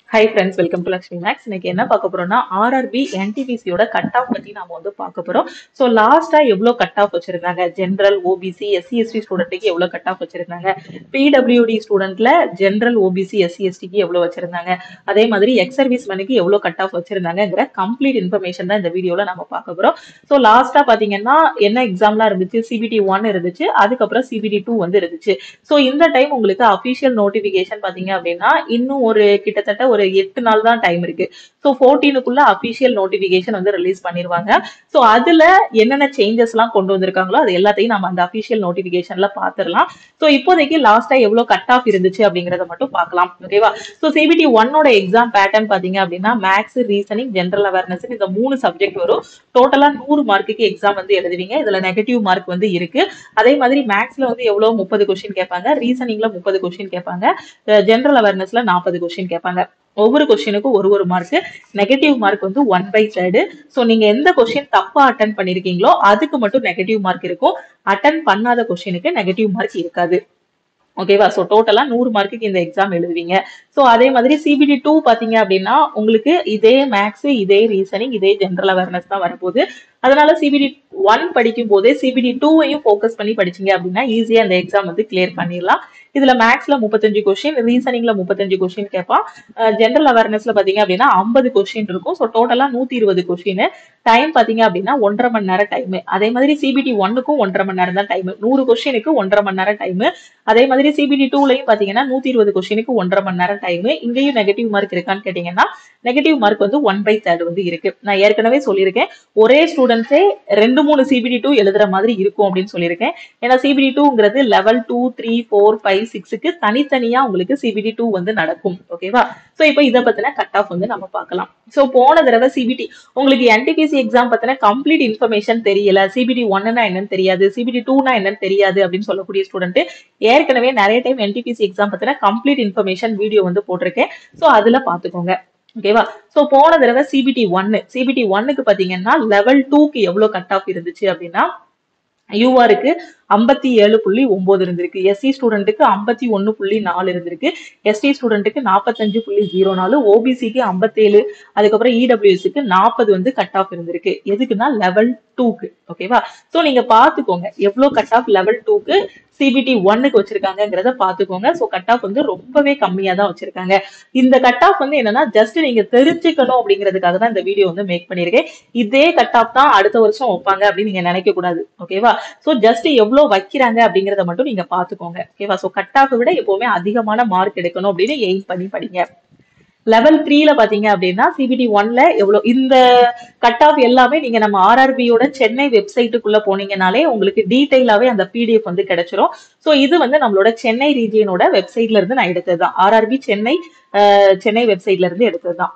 high friends welcome to Lakshmi Maths இன்னைக்கு என்ன பார்க்க போறோம்னா ஆர்ஆர்பி என்டிபிசியோட கட் ஆஃப் பத்தி நாம வந்து பார்க்க போறோம் ஸோ லாஸ்டா எவ்வளவு கட் ஆஃப் வச்சிருந்தாங்க ஜென்ரல் ஓபிசி எஸ்சி எஸ்டி ஸ்டூடெண்ட்டுக்கு எவ்வளவு கட் ஆஃப் வச்சிருந்தாங்க பிடபிள்யூடி ஸ்டூடெண்ட்ல ஜென்ரல் ஓபிசி எஸ்சி எஸ்டிக்கு எவ்வளவு வச்சிருந்தாங்க அதே மாதிரி எக்ஸ் சர்வீஸ் மேனுக்கு எவ்வளவு கட் ஆஃப் வச்சிருந்தாங்கிற கம்ப்ளீட் இன்ஃபர்மேஷன் தான் இந்த வீடியோல நம்ம பார்க்க போறோம் ஸோ லாஸ்டா பாத்தீங்கன்னா என்ன எக்ஸாம்லாம் இருந்துச்சு சிபிடி ஒன் இருந்துச்சு அதுக்கப்புறம் சிபிடி டூ வந்து இருந்துச்சு ஸோ இந்த டைம் உங்களுக்கு அஃபிஷியல் நோட்டிபிகேஷன் பாத்தீங்க அப்படின்னா இன்னும் ஒரு கிட்டத்தட்ட ஒரு எட்டு நாள் தான் டைம் இருக்கு ஸோ ஃபோர்டீனுக்குள்ள அஃபிஷியல் நோட்டிபிகேஷன் வந்து ரிலீஸ் பண்ணிருவாங்க ஸோ அதுல என்னென்ன சேஞ்சஸ் எல்லாம் கொண்டு வந்திருக்காங்களோ அது எல்லாத்தையும் நம்ம அந்த அஃபிஷியல் நோட்டிபிகேஷன்ல பாத்துரலாம் ஸோ இப்போதைக்கு லாஸ்டா எவ்வளவு கட் ஆஃப் இருந்துச்சு அப்படிங்கறத மட்டும் பார்க்கலாம் ஓகேவா ஸோ சிபிடி ஒன்னோட எக்ஸாம் பேட்டர்ன் பாத்தீங்க அப்படின்னா மேக்ஸ் ரீசனிங் ஜென்ரல் அவேர்னஸ் இந்த மூணு சப்ஜெக்ட் வரும் டோட்டலா நூறு மார்க்குக்கு எக்ஸாம் வந்து எழுதுவீங்க இதுல நெகட்டிவ் மார்க் வந்து இருக்கு அதே மாதிரி மேக்ஸ்ல வந்து எவ்வளவு முப்பது கொஸ்டின் கேட்பாங்க ரீசனிங்ல முப்பது கொஸ்டின் கேட்பாங்க ஜென்ரல் அவேர்னஸ்ல நாற்பது கொஸ்டின் கேட்பாங்க ஒவ்வொரு கொஸ்டினுக்கும் ஒரு ஒரு மார்க் நெகட்டிவ் மார்க் வந்து ஒன் பை தேர்டு ஸோ நீங்க எந்த கொஸ்டின் தப்பா அட்டன் பண்ணிருக்கீங்களோ அதுக்கு மட்டும் நெகட்டிவ் மார்க் இருக்கும் அட்டன் பண்ணாத கொஸ்டினுக்கு நெகட்டிவ் மார்க் இருக்காது ஓகேவா ஸோ டோட்டலா நூறு மார்க்குக்கு இந்த எக்ஸாம் எழுதுவீங்க ஸோ அதே மாதிரி சிபிடி டூ பாத்தீங்க அப்படின்னா உங்களுக்கு இதே மேக்ஸ் இதே ரீசனிங் இதே ஜென்ரல் அவேர்னஸ் தான் வரப்போகுது அதனால சிபிடி ஒன் படிக்கும் போதே சிபிடி டூவையும் ஃபோக்கஸ் பண்ணி படிச்சீங்க அப்படின்னா ஈஸியா இந்த எக்ஸாம் வந்து கிளியர் பண்ணிடலாம் இதுல மேக்ஸ்ல முப்பத்தஞ்சு கொஸ்டின் ரீசனிங்ல முப்பத்தஞ்சு கொஸ்டின் கேட்பான் ஜென்ரல் அவேர்னஸ்ல பாத்தீங்க அப்படின்னா ஐம்பது கொஸ்டின் இருக்கும் ஸோ டோட்டலா நூத்தி இருபது கொஸ்டின் டைம் பாத்தீங்க அப்படின்னா ஒன்றரை மணி நேரம் டைம் அதே மாதிரி சிபிடி ஒன்னுக்கும் ஒன்றரை மணி நேரம் தான் டைம் நூறு கொஸ்டினுக்கு ஒன்றரை மணி நேரம் டைம் அதே மாதிரி சிபிடி டூலையும் பாத்தீங்கன்னா நூத்தி இருபது கொஸ்டினுக்கு ஒன்றரை மணி நேரம் டைம் இங்கேயும் நெகட்டிவ் மார்க் இருக்கான்னு கேட்டீங்கன்னா நெகட்டிவ் மார்க் வந்து ஒன் பை தேர்ட் வந்து இருக்கு நான் ஏற்கனவே சொல்லியிருக்கேன் ஒரே ஸ்டூடெண்ட்ஸே ரெண்டு மூணு சிபிடி டூ எழுதுற மாதிரி இருக்கும் அப்படின்னு சொல்லியிருக்கேன் ஏன்னா சிபிடி டூங்கிறது level two three four five சிக்ஸுக்கு தனித்தனியா உங்களுக்கு சிபிடி டூ வந்து நடக்கும் ஓகேவா சோ இப்போ இதை பத்தின கட் ஆஃப் வந்து நம்ம பார்க்கலாம் சோ போன தடவை சிபிடி உங்களுக்கு என்டிபிசி எக்ஸாம் பத்தின கம்ப்ளீட் இன்ஃபர்மேஷன் தெரியல சிபிடி ஒன்னா என்னன்னு தெரியாது சிபிடி டூனா என்னன்னு தெரியாது அப்படின்னு சொல்லக்கூடிய ஸ்டூடெண்ட் ஏற்கனவே நிறைய டைம் என்டிபிசி எக்ஸாம் பத்தின கம்ப்ளீட் இன்ஃபர்மேஷன் வீடியோ வந்து போட்டிருக்கேன் சோ அதுல பாத்துக்கோங்க ஓகேவா சோ போன தடவை சிபிடி ஒன்னு சிபிடி ஒன்னுக்கு பாத்தீங்கன்னா லெவல் டூக்கு எவ்வளவு கட் ஆஃப் இருந்துச்சு அப்படின்னா யூஆருக்கு ஐம்பத்தி ஏழு புள்ளி ஒன்பது இருந்திருக்கு எஸ்சி ஸ்டூடெண்ட்டுக்கு ஐம்பத்தி ஒன்னு புள்ளி நாலு இருந்திருக்கு எஸ்டி ஸ்டூடெண்ட்டுக்கு நாற்பத்தஞ்சு புள்ளி ஜீரோ நாலு ஓபிசிக்கு ஐம்பத்தேழு அதுக்கப்புறம் இடபிள்யூஎஸ்க்கு நாற்பது வந்து கட் ஆஃப் இருந்திருக்கு எதுக்குன்னா லெவல் டூக்கு ஓகேவா சோ நீங்க பாத்துக்கோங்க எவ்வளவு கட் ஆஃப் லெவல் டூக்கு சிபிடி ஒன்னுக்கு வச்சிருக்காங்கிறத பாத்துக்கோங்க சோ கட் ஆஃப் வந்து ரொம்பவே கம்மியா தான் வச்சிருக்காங்க இந்த கட் ஆஃப் வந்து என்னன்னா ஜஸ்ட் நீங்க தெரிஞ்சுக்கணும் அப்படிங்கிறதுக்காக தான் இந்த வீடியோ வந்து மேக் பண்ணிருக்கேன் இதே கட் ஆஃப் தான் அடுத்த வருஷம் வைப்பாங்க அப்படின்னு நீங்க நினைக்க கூடாது ஓகேவா சோ ஜஸ்ட் எவ்வளவு வைக்கிறாங்க அப்படிங்கறத மட்டும் நீங்க பாத்துக்கோங்க ஓகேவா சோ கட் ஆஃப் விட எப்பவுமே அதிகமான மார்க் எடுக்கணும் அப்படின்னு எய்ம் பண்ணி படிங்க லெவல் த்ரீல பாத்தீங்க அப்படின்னா சிபிடி ஒன்ல எவ்வளவு இந்த கட் ஆஃப் எல்லாமே நீங்க நம்ம ஆர்ஆர்பியோட சென்னை வெப்சைட்டுக்குள்ள போனீங்கனாலே உங்களுக்கு டீடைலாவே அந்த பிடிஎஃப் வந்து கிடைச்சிரும் சோ இது வந்து நம்மளோட சென்னை ரீஜியனோட வெப்சைட்ல இருந்து நான் எடுத்ததுதான் ஆர்ஆர்பி சென்னை சென்னை வெப்சைட்ல இருந்து எடுத்ததுதான்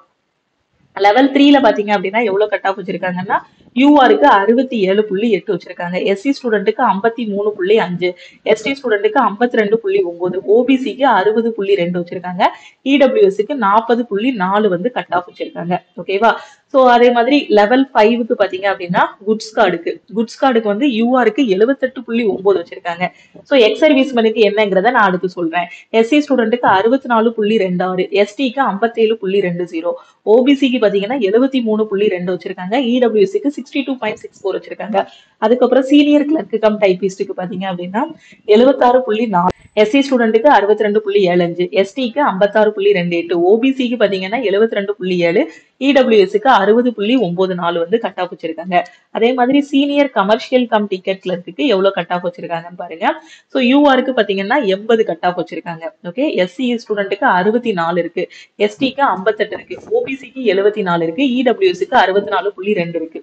லெவல் த்ரீல பாத்தீங்க அப்படின்னா எவ்வளவு கட் ஆஃப் வச்சிருக்காங்கன்னா யூஆருக்கு அறுபத்தி ஏழு புள்ளி எட்டு வச்சிருக்காங்க எஸ்சி ஸ்டூடெண்ட்டுக்கு ஐம்பத்தி மூணு புள்ளி அஞ்சு எஸ்டி ஸ்டூடெண்ட்டுக்கு ஐம்பத்தி ரெண்டு புள்ளி ஒன்பது ஓபிசிக்கு அறுபது புள்ளி ரெண்டு வச்சிருக்காங்க இடபிள்யூஎஸ்க்கு நாற்பது புள்ளி நாலு வந்து கட் ஆஃப் வச்சிருக்காங்க ஓகேவா சோ அதே மாதிரி லெவல் ஃபைவுக்கு பாத்தீங்க அப்படின்னா குட்ஸ் கார்டுக்கு குட்ஸ் கார்டுக்கு வந்து யூஆருக்கு எழுபத்தெட்டு புள்ளி ஒன்பது வச்சிருக்காங்க சோ எக்ஸ் சர்வீஸ் மனுக்கு என்னங்கிறத நான் அடுத்து சொல்றேன் எஸ்சி ஸ்டூடெண்ட்டுக்கு அறுபத்தி நாலு புள்ளி ரெண்டு ஆறு எஸ்டிக்கு ஐம்பத்தேழு புள்ளி ரெண்டு ஜீரோ ஓபிசிக்கு பாத்தீங்கன்னா எழுபத்தி மூணு புள்ளி ரெண்டு வச்சிருக்காங்க இடபிள்யூசிக்கு sixty two point six four வச்சிருக்காங்க அதுக்கப்புறம் சீனியர் கிளர்க்கு கம் டைபிஸ்டுக்கு பாத்தீங்க அப்படின்னா எழுபத்தாறு புள்ளி நாலு எஸ்சி ஸ்டூடெண்ட்டுக்கு அறுபத்தி ரெண்டு புள்ளி ஏழு அஞ்சு எஸ்டிக்கு ஐம்பத்தாறு புள்ளி ரெண்டு எட்டு ஓபிசிக்கு பாத்தீங்கன்னா எழுபத்தி ரெண்டு புள்ளி ஏழு இடபிள்யூஎஸ்க்கு அறுபது புள்ளி ஒன்பது நாலு வந்து கட் ஆஃப் வச்சிருக்காங்க அதே மாதிரி சீனியர் கமர்ஷியல் கம் டிக்கெட் கிளர்க்கு எவ்வளவு கட் ஆஃப் வச்சிருக்காங்கன்னு பாருங்க ஸோ யூஆருக்கு பாத்தீங்கன்னா எண்பது கட் ஆஃப் வச்சிருக்காங்க ஓகே எஸ்சி ஸ்டூடெண்ட்டுக்கு அறுபத்தி நாலு இருக்கு எஸ்டிக்கு ஐம்பத்தெட்டு இருக்கு ஓபிசிக்கு எழுபத்தி நாலு இருக்கு இடபிள்யூஎஸ்க்கு அறுபத்தி நாலு புள்ளி ரெண்டு இருக்கு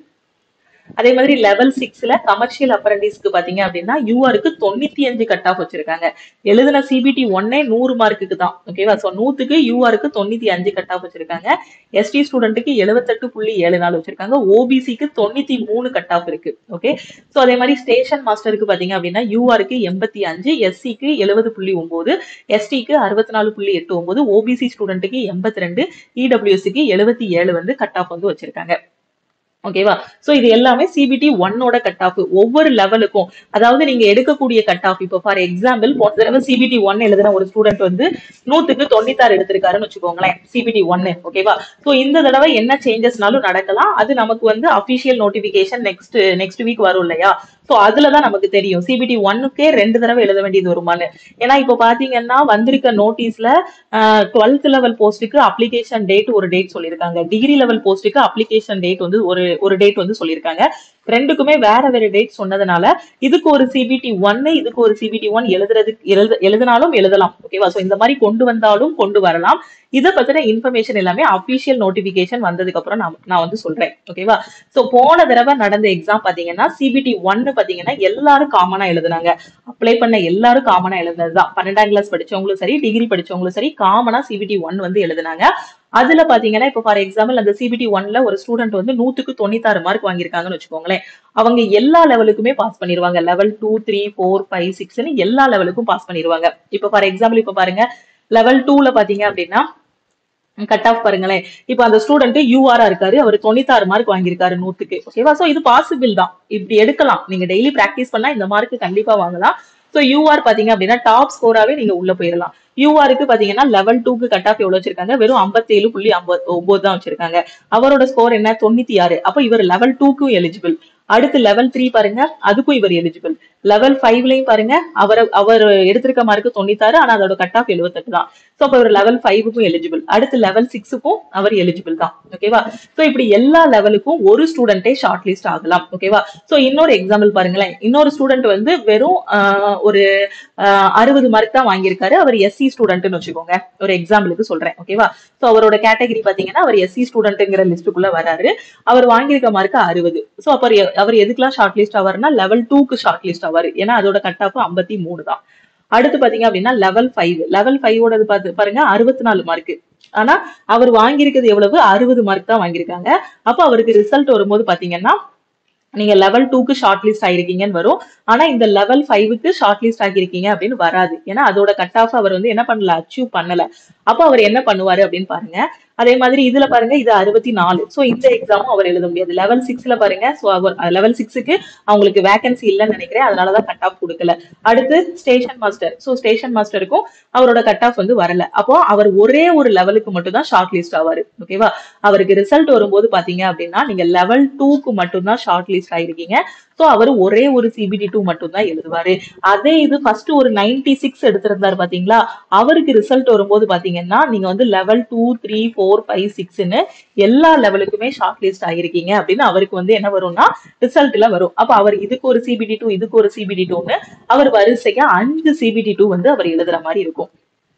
அதே மாதிரி லெவல் சிக்ஸ்ல கமர்ஷியல் அப்ரண்டிஸ்க்கு பாத்தீங்க அப்படின்னா யூஆருக்கு தொண்ணூத்தி அஞ்சு கட் ஆஃப் வச்சிருக்காங்க எழுதின சிபிடி ஒன்னே நூறு மார்க்குக்கு தான் ஓகேவா சோ நூத்துக்கு யூஆருக்கு தொண்ணூத்தி அஞ்சு கட் ஆஃப் வச்சிருக்காங்க எஸ்டி ஸ்டூடெண்ட்டுக்கு எழுபத்தெட்டு புள்ளி ஏழு நாலு வச்சிருக்காங்க ஓபிசிக்கு தொண்ணூத்தி மூணு கட் ஆஃப் இருக்கு ஓகே சோ அதே மாதிரி ஸ்டேஷன் மாஸ்டருக்கு பாத்தீங்க அப்படின்னா யூஆருக்கு எண்பத்தி அஞ்சு எஸ்சிக்கு எழுபது புள்ளி ஒன்பது எஸ்டிக்கு அறுபத்தி நாலு புள்ளி எட்டு ஒன்பது ஓபிசி ஸ்டூடெண்ட்டுக்கு எண்பத்தி ரெண்டு இடபிள்யூஎஸ்க்கு எழுபத்தி ஏழு வந்து கட் ஆஃப் வந்து வச்சிருக்காங்க ஓகேவா சோ இது எல்லாமே சிபிடி ஒன்னோட கட் ஆஃப் ஒவ்வொரு லெவலுக்கும் அதாவது நீங்க எடுக்கக்கூடிய கட் ஆஃப் இப்போ ஃபார் எக்ஸாம்பிள் போன தடவை சிபிடி ஒன் எழுதின ஒரு ஸ்டூடெண்ட் வந்து நூத்துக்கு தொண்ணூத்தாறு எடுத்திருக்காருன்னு வச்சுக்கோங்களேன் சிபிடி ஒன்னு ஓகேவா சோ இந்த தடவை என்ன சேஞ்சஸ்னாலும் நடக்கலாம் அது நமக்கு வந்து official notification next next week வரும் இல்லையா சோ அதுலதான் நமக்கு தெரியும் சிபிடி ஒன்னுக்கே ரெண்டு தடவை எழுத வேண்டியது வருமானு ஏன்னா இப்போ பாத்தீங்கன்னா வந்திருக்க நோட்டீஸ்ல டுவெல்த் லெவல் போஸ்ட்டுக்கு அப்ளிகேஷன் டேட் ஒரு டேட் சொல்லியிருக்காங்க டிகிரி லெவல் போஸ்ட்டுக்கு அப்ளிகேஷன் டேட் வந்து ஒரு ஒரு டேட் வந்து சொல்லியிருக்காங்க ரெண்டுக்குமே வேற வேற டேட் சொன்னதுனால இதுக்கு ஒரு சிபிடி ஒன்னு இதுக்கு ஒரு சிபிடி ஒன் எழுதுறதுக்கு எழுத எழுதினாலும் எழுதலாம் ஓகேவா சோ இந்த மாதிரி கொண்டு வந்தாலும் கொண்டு வரலாம் இதை பத்தின இன்ஃபர்மேஷன் எல்லாமே அபிஷியல் நோட்டிபிகேஷன் வந்ததுக்கு அப்புறம் நான் நான் வந்து சொல்றேன் ஓகேவா சோ போன தடவை நடந்த எக்ஸாம் பாத்தீங்கன்னா சிபிடி ஒன்னு பாத்தீங்கன்னா எல்லாரும் காமனா எழுதுனாங்க அப்ளை பண்ண எல்லாரும் காமனா எழுதுனதுதான் பன்னெண்டாம் கிளாஸ் படிச்சவங்களும் சரி டிகிரி படிச்சவங்களும் சரி காமனா சிபிடி ஒன் வந்து எழுதுனாங்க அதுல பாத்தீங்கன்னா இப்போ ஃபார் எக்ஸாம்பிள் அந்த சிபிடி ஒன்ல ஒரு ஸ்டூடெண்ட் வந்து நூத்துக்கு தொண்ணூத்தாறு மார்க் வாங்கியிருக்காங்கன்னு வச்சுக்கோங்களேன் அவங்க எல்லா லெவலுக்குமே பாஸ் பண்ணிருவாங்க level two three four five சிக்ஸ்னு எல்லா லெவலுக்கும் பாஸ் பண்ணிருவாங்க இப்போ ஃபார் எக்ஸாம்பிள் இப்போ பாருங்க லெவல் டூல பாத்தீங்க அப்படின்னா கட் ஆஃப் பாருங்களேன் இப்போ அந்த ஸ்டூடெண்ட் யூஆரா இருக்காரு அவர் தொண்ணூத்தாறு மார்க் வாங்கியிருக்காரு நூத்துக்கு ஓகேவா சோ இது பாசிபிள் தான் இப்படி எடுக்கலாம் நீங்க டெய்லி பிராக்டிஸ் பண்ணா இந்த மார்க் கண்டிப்பா வாங்கலாம் சோ யூஆர் பாத்தீங்க அப்படின்னா டாப் ஸ்கோராவே நீங்க உள்ள போயிடலாம் யூஆருக்கு பாத்தீங்கன்னா லெவல் டூக்கு கட் ஆஃப் எவ்வளவு வச்சிருக்காங்க வெறும் ஐம்பத்தி ஏழு புள்ளி ஐம்பது ஒன்பது தான் வச்சிருக்காங்க அவரோட ஸ்கோர் என்ன தொண்ணூத்தி ஆறு அப்போ இவர் லெவல் டூக்கும் எலிஜிபிள் அடுத்து லெவல் த்ரீ பாருங்க அதுக்கும் இவர் எலிஜிபிள் லெவல் ஃபைவ்லயும் பாருங்க அவர் அவர் எடுத்திருக்க மார்க்கு தொண்ணூத்தாறு ஆனா அதோட கட் ஆஃப் எழுபத்தெட்டு தான் சோ அப்ப இவர் லெவல் ஃபைவுக்கும் எலிஜிபிள் அடுத்து லெவல் சிக்ஸுக்கும் அவர் எலிஜிபிள் தான் ஓகேவா சோ இப்படி எல்லா லெவலுக்கும் ஒரு ஸ்டூடெண்டே ஷார்ட் லிஸ்ட் ஆகலாம் ஓகேவா சோ இன்னொரு எக்ஸாம்பிள் பாருங்களேன் இன்னொரு ஸ்டூடெண்ட் வந்து வெறும் ஆஹ், ஒரு அறுபது மார்க் தான் வாங்கியிருக்காரு அவர் எஸ்சி ஸ்டூடெண்ட்னு வச்சுக்கோங்க ஒரு எக்ஸாம்பிளுக்கு சொல்றேன் ஓகேவா சோ அவரோட கேட்டகரி பாத்தீங்கன்னா அவர் எஸ்சி ஸ்டூடெண்ட்ங்கிற லிஸ்ட்டுக்குள்ள வராரு அவர் வாங்கியிருக்க மார்க் அறுபது சோ அப்ப அவர் அவர் எதுக்கெல்லாம் ஷார்ட் லிஸ்ட் ஆவார்னா லெவல் டூக்கு ஷார்ட் லிஸ்ட் ஆவாரு ஏன்னா அதோட கட் ஆஃப் ஐம்பத்தி மூணு தான் அடுத்து பாத்தீங்க அப்படின்னா லெவல் ஃபைவ் லெவல் ஃபைவோடது பார்த்து பாருங்க அறுபத்தி நாலு மார்க் ஆனா அவர் வாங்கியிருக்கிறது எவ்வளவு அறுபது மார்க் தான் வாங்கியிருக்காங்க அப்ப அவருக்கு ரிசல்ட் வரும்போது பாத்தீங்கன்னா நீங்க லெவல் டூக்கு ஷார்ட் லிஸ்ட் ஆயிருக்கீங்கன்னு வரும் ஆனா இந்த லெவல் ஃபைவுக்கு ஷார்ட் லிஸ்ட் ஆகிருக்கீங்க அப்படின்னு வராது ஏன்னா அதோட கட் ஆஃப் அவர் வந்து என்ன பண்ணல அச்சீவ் பண்ணல அப்ப அவர் என்ன பண்ணுவாரு அப்படின்னு பாருங்க அதே மாதிரி இதுல பாருங்க இது அறுபத்தி நாலு சோ இந்த எக்ஸாமும் அவர் எழுத முடியாது லெவல் சிக்ஸ்ல பாருங்க சோ அவர் லெவல் சிக்ஸுக்கு அவங்களுக்கு வேகன்சி இல்லைன்னு நினைக்கிறேன் அதனாலதான் கட் ஆஃப் கொடுக்கல அடுத்து ஸ்டேஷன் மாஸ்டர் சோ ஸ்டேஷன் மாஸ்டருக்கும் அவரோட கட் ஆஃப் வந்து வரல அப்போ அவர் ஒரே ஒரு லெவலுக்கு மட்டும் தான் ஷார்ட் லிஸ்ட் ஆவாரு ஓகேவா அவருக்கு ரிசல்ட் வரும்போது பாத்தீங்க அப்படின்னா நீங்க லெவல் டூக்கு மட்டும் தான் ஷார்ட் லிஸ்ட் ஆயிருக்கீங்க சோ அவர் ஒரே ஒரு சிபிடி டூ மட்டும் தான் எழுதுவாரு அதே இது ஃபர்ஸ்ட் ஒரு 96 சிக்ஸ் எடுத்திருந்தாரு பாத்தீங்களா அவருக்கு ரிசல்ட் வரும்போது பாத்தீங்கன்னா நீங்க வந்து level two three four five சிக்ஸ்னு எல்லா லெவலுக்குமே ஷார்ட் லிஸ்ட் ஆகிருக்கீங்க அப்படின்னு அவருக்கு வந்து என்ன வரும்னா ரிசல்ட்ல வரும் அப்ப அவர் இதுக்கு ஒரு சிபிடி டூ இதுக்கு ஒரு சிபிடி டூன்னு அவர் வரிசையா அஞ்சு சிபிடி டூ வந்து அவர் எழுதுற மாதிரி இருக்கும்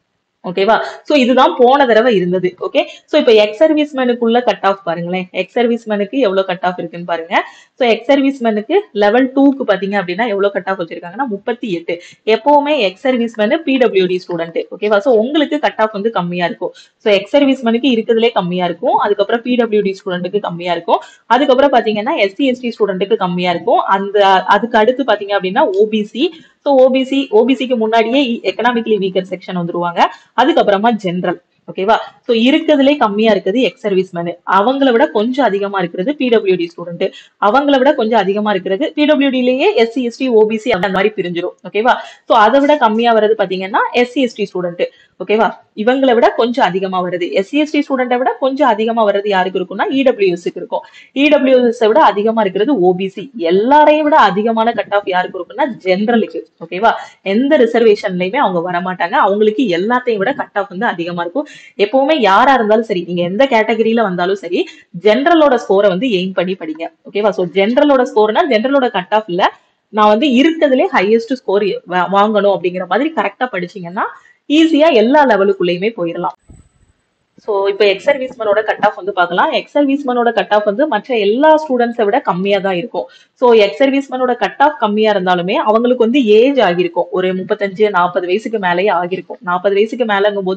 ஓகேவா சோ இதுதான் போன தடவை இருந்தது ஓகே சோ இப்போ எக்ஸ் சர்வீஸ் மேனுக்குள்ள கட் ஆஃப் பாருங்களேன் எக்ஸ் சர்வீஸ் மேனுக்கு எவ்வளவு கட் ஆஃப் இருக்குன்னு பாருங்க சோ எக்ஸ் சர்வீஸ் மேனுக்கு லெவல் டூக்கு பாத்தீங்க அப்படின்னா எவ்வளவு கட் ஆஃப் வச்சிருக்காங்கன்னா முப்பத்தி எட்டு எப்பவுமே ex service man PWD student ஓகேவா சோ உங்களுக்கு கட் ஆஃப் வந்து கம்மியா இருக்கும் சோ எக்ஸ் சர்வீஸ் மேனுக்கு இருக்கிறதுலே கம்மியா இருக்கும் அதுக்கப்புறம் பிடபிள்யூடி ஸ்டூடெண்ட்டுக்கு கம்மியா இருக்கும் அதுக்கப்புறம் பாத்தீங்கன்னா எஸ்சி எஸ்டி ஸ்டூடெண்ட்டுக்கு கம்மியா இருக்கும் அந்த அதுக்கு அடுத்து பாத்தீங்க அப்படின்னா ஓபிசி ஸோ ஓபிசி ஓபிசிக்கு முன்னாடியே எக்கனாமிக்கலி வீக்கர் செக்ஷன் வந்துருவாங்க அதுக்கப்புறமா ஜென்ரல் ஓகேவா சோ இருக்கிறதுலே கம்மியா இருக்குது எக்ஸ் சர்வீஸ் மேனு அவங்கள விட கொஞ்சம் அதிகமா இருக்கிறது பிடபிள்யூடி ஸ்டூடெண்ட் அவங்கள விட கொஞ்சம் அதிகமா இருக்கிறது பிடபிள்யூடிலேயே எஸ்சி எஸ்டி ஓபிசி அந்த மாதிரி பிரிஞ்சிரும் ஓகேவா சோ அதை விட கம்மியா வர்றது பாத்தீங்கன்னா எஸ்சி எஸ்டி ஸ்டூடெண்ட் ஓகேவா இவங்களை விட கொஞ்சம் அதிகமா வருது எஸ்சி எஸ்டி ஸ்டூடெண்ட்டை விட கொஞ்சம் அதிகமா வர்றது யாருக்கு இருக்கும்னா இடபிள்யூஎஸ்க்கு இருக்கும் இடபிள்யூஎஸ் விட அதிகமா இருக்கிறது ஓபிசி எல்லாரையும் விட அதிகமான கட் ஆஃப் யாருக்கு இருக்கும்னா ஜென்ரலுக்கு ஓகேவா எந்த ரிசர்வேஷன்லயுமே அவங்க வர மாட்டாங்க அவங்களுக்கு எல்லாத்தையும் விட கட் ஆஃப் வந்து அதிகமா இருக்கும் எப்பவுமே யாரா இருந்தாலும் சரி நீங்க எந்த கேட்டகரியில வந்தாலும் சரி ஜென்ரலோட ஸ்கோரை வந்து எய்ம் பண்ணி படிங்க ஓகேவா சோ ஜென்ரலோட ஸ்கோர்னா ஜென்ரலோட கட் ஆஃப் இல்ல நான் வந்து இருக்கிறதுலே ஹையஸ்ட் ஸ்கோர் வாங்கணும் அப்படிங்கிற மாதிரி கரெக்டா படிச்சீங்கன்னா ஈஸியா எல்லா லெவலுக்குள்ளேயுமே போயிடலாம் ஸோ இப்போ எக்ஸ் சர்வீஸ்மனோட கட் ஆஃப் வந்து பார்க்கலாம் எக்ஸ் சர்வீஸ்மனோட கட் ஆஃப் வந்து மற்ற எல்லா ஸ்டூடெண்ட்ஸை விட கம்மியா தான் இருக்கும் ஸோ எக்ஸ் சர்வீஸ்மனோட கட் ஆஃப் கம்மியா இருந்தாலுமே அவங்களுக்கு வந்து ஏஜ் ஆகியிருக்கும் ஒரு முப்பத்தஞ்சு நாற்பது வயசுக்கு மேலேயே ஆகியிருக்கும் நாற்பது வயசுக்கு மேலங்கும் போது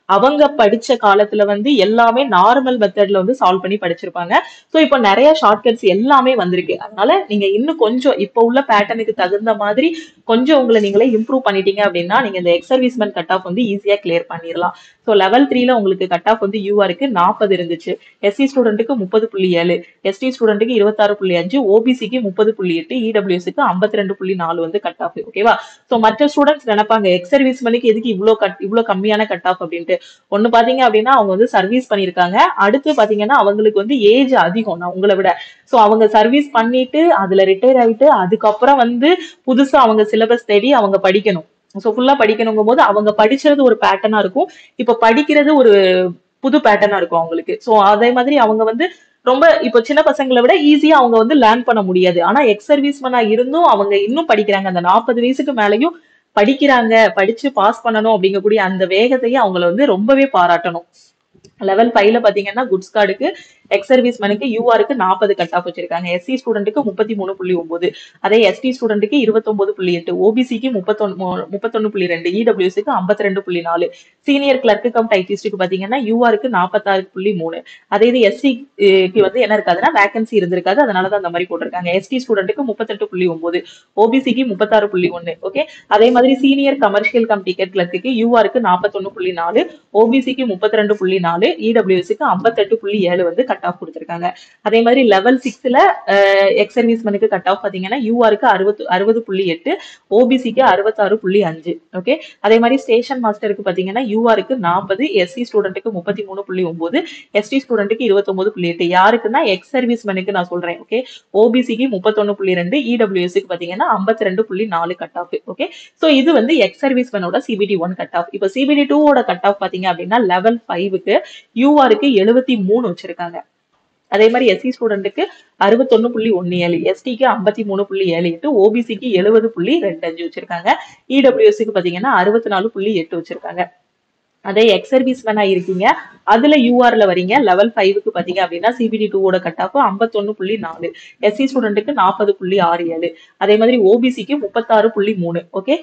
அவங்க படிச்ச காலத்துல வந்து எல்லாமே நார்மல் மெத்தட்ல வந்து சால்வ் பண்ணி படிச்சிருப்பாங்க ஸோ இப்போ நிறைய ஷார்ட்கட்ஸ் எல்லாமே வந்திருக்கு அதனால நீங்க இன்னும் கொஞ்சம் இப்போ உள்ள பேட்டர்னுக்கு தகுந்த மாதிரி கொஞ்சம் உங்களை நீங்களே இம்ப்ரூவ் பண்ணிட்டீங்க அப்படின்னா நீங்க இந்த எக்ஸ் சர்வீஸ்மென் கட் ஆஃப் வந்து ஈஸியா கிளியர் பண்ணிடலாம் ஸோ லெவல் த்ரீல உங்களுக்கு கட் ஆஃப் வந்து யூஆருக்கு நாற்பது இருந்துச்சு எஸ்சி ஸ்டூடெண்ட்டுக்கு முப்பது புள்ளி ஏழு எஸ்டி ஸ்டூடெண்ட்டுக்கு இருபத்தாறு புள்ளி அஞ்சு ஓபிசிக்கு முப்பது புள்ளி எட்டு இடபிள்யூஎஸ்க்கு ஐம்பத்தி ரெண்டு புள்ளி நாலு வந்து கட் ஆஃப் ஓகேவா ஸோ மற்ற ஸ்டூடெண்ட்ஸ் நினைப்பாங்க எக்ஸ் சர்வீஸ் மணிக்கு எதுக்கு இவ்வளோ கட் இவ்வளோ கம்மியான கட் ஆஃப் அப்படின்ட்டு ஒன்னு பாத்தீங்க அப்படின்னா அவங்க வந்து சர்வீஸ் பண்ணிருக்காங்க அடுத்து பாத்தீங்கன்னா அவங்களுக்கு வந்து ஏஜ் அதிகம் நான் உங்களை விட சோ அவங்க சர்வீஸ் பண்ணிட்டு அதுல ரிட்டையர் ஆயிட்டு அதுக்கப்புறம் வந்து புதுசா அவங்க சிலபஸ் தேடி அவங்க படிக்கணும் ஸோ ஃபுல்லா படிக்கணுங்கும் போது அவங்க படிச்சது ஒரு பேட்டர்னா இருக்கும் இப்ப படிக்கிறது ஒரு புது பேட்டர்னா இருக்கும் அவங்களுக்கு சோ அதே மாதிரி அவங்க வந்து ரொம்ப இப்போ சின்ன பசங்களை விட ஈஸியா அவங்க வந்து லேர்ன் பண்ண முடியாது ஆனா எக்ஸ் சர்வீஸ்மனா இருந்தும் அவங்க இன்னும் படிக்கிறாங்க அந்த நாற்பது வயசுக்கு மேலயும் படிக்கிறாங்க படிச்சு பாஸ் பண்ணணும் அப்படிங்கக்கூடிய அந்த வேகத்தையும் அவங்கள வந்து ரொம்பவே பாராட்டணும் லெவல் ஃபைவ்ல பாத்தீங்கன்னா குட்ஸ் கார்டுக்கு எக்ஸ் சர்வீஸ் மேனுக்கு யூஆருக்கு நாற்பது கட் ஆஃப் வச்சிருக்காங்க எஸ்சி ஸ்டூடெண்ட்டுக்கு முப்பத்தி மூணு புள்ளி ஒன்பது அதே எஸ்டி ஸ்டூடெண்ட்டுக்கு இருபத்தொன்பது புள்ளி எட்டு ஓபிசிக்கு முப்பத்தொன்னு முப்பத்தொன்னு புள்ளி ரெண்டு இடபிள்யூசிக்கு ஐம்பத்தி ரெண்டு புள்ளி நாலு சீனியர் கிளர்க்கு கம் டைட்டிஸ்டுக்கு பாத்தீங்கன்னா யூஆருக்கு நாற்பத்தாறு புள்ளி மூணு அதே இது எஸ்சிக்கு வந்து என்ன இருக்காதுன்னா வேகன்சி இருந்திருக்காது அதனாலதான் அந்த மாதிரி போட்டிருக்காங்க எஸ்டி ஸ்டூடெண்ட்டுக்கு முப்பத்தெட்டு புள்ளி ஒன்பது ஓபிசிக்கு முப்பத்தாறு புள்ளி ஒன்னு ஓகே அதே மாதிரி சீனியர் கமர்ஷியல் கம் டிக்கெட் கிளர்க்கு யூஆருக்கு நாற்பத்தொன்னு புள்ளி நாலு ஓபிசிக்கு முப்பத்தி ரெண்டு புள்ளி நாலு இடபிள்யூஎஸ்க்கு ஐம்பத்தெட்டு புள்ளி ஏழு வந்து கட் ஆஃப் கொடுத்திருக்காங்க அதே மாதிரி லெவல் சிக்ஸ்ல எக்ஸ் சர்வீஸ்மனுக்கு கட் ஆஃப் பாத்தீங்கன்னா யூஆருக்கு அறுபது அறுபது புள்ளி எட்டு ஓபிசிக்கு அறுபத்தாறு புள்ளி அஞ்சு ஓகே அதே மாதிரி ஸ்டேஷன் மாஸ்டருக்கு பாத்தீங்கன்னா யூஆருக்கு நாற்பது எஸ்சி ஸ்டூடெண்ட்டுக்கு முப்பத்தி மூணு புள்ளி ஒன்பது எஸ்டி ஸ்டூடெண்ட்டுக்கு இருபத்தொன்பது புள்ளி எட்டு யாருக்குன்னா எக்ஸ் சர்வீஸ்மனுக்கு நான் சொல்றேன் ஓகே ஓபிசிக்கு முப்பத்தொன்னு புள்ளி ரெண்டு இடபிள்யூஎஸ்க்கு பாத்தீங்கன்னா ஐம்பத்தி ரெண்டு புள்ளி நாலு கட் ஆஃப் ஓகே சோ இது வந்து எக்ஸ் சர்வீஸ்மனோட சிபிடி ஒன் கட் ஆஃப் இப்போ சிபிடி டூவோட கட் ஆஃப் பாத்தீங்க அப்படின்னா லெவல் ஃபைவுக்கு யூஆருக்கு எழுபத்தி மூணு வச்சிருக்காங்க அதே மாதிரி எஸ்சி ஸ்டூடெண்ட்டுக்கு அறுபத்தொன்னு புள்ளி ஒன்னு ஏழு எஸ்டிக்கு ஐம்பத்தி மூணு புள்ளி ஏழு எட்டு ஓபிசிக்கு எழுபது புள்ளி ரெண்டு அஞ்சு வச்சிருக்காங்க இடபிள்யூஎஸ்க்கு பாத்தீங்கன்னா அறுபத்தி நாலு புள்ளி எட்டு வச்சிருக்காங்க அதே எக்ஸ் சர்வீஸ் மேனா இருக்கீங்க அதுல யூஆர்ல வரீங்க லெவல் ஃபைவுக்கு பாத்தீங்க அப்படின்னா சிபிடி டூவோட கட் ஆஃப் ஐம்பத்தொன்னு புள்ளி நாலு எஸ்சி ஸ்டூடெண்ட்டுக்கு நாற்பது புள்ளி ஆறு ஏழு அதே மாதிரி ஓபிசிக்கு முப்பத்தாறு புள்ளி மூணு ஓகே